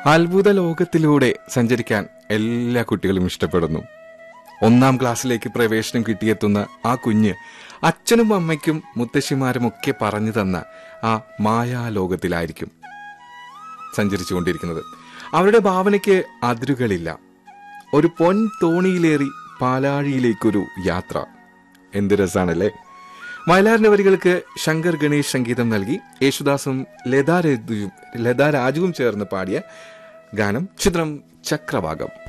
അത്ഭുത ലോകത്തിലൂടെ സഞ്ചരിക്കാൻ എല്ലാ കുട്ടികളും ഇഷ്ടപ്പെടുന്നു ഒന്നാം ക്ലാസ്സിലേക്ക് പ്രവേശനം കിട്ടിയെത്തുന്ന ആ കുഞ്ഞ് അച്ഛനും അമ്മയ്ക്കും മുത്തശ്ശിമാരും ഒക്കെ പറഞ്ഞു തന്ന ആ മായാലോകത്തിലായിരിക്കും സഞ്ചരിച്ചുകൊണ്ടിരിക്കുന്നത് അവരുടെ ഭാവനയ്ക്ക് അതിരുകളില്ല ഒരു പൊൻ തോണിയിലേറി പാലാഴിയിലേക്കൊരു യാത്ര എന്ത് രസാണല്ലേ വയലാറിന്റെ വരികൾക്ക് ശങ്കർ ഗണേഷ് സംഗീതം നൽകി യേശുദാസും ലതാ രഘുവും ലതാ രാജുവും ചേർന്ന് പാടിയ ഗാനം ചിത്രം ചക്രവാകം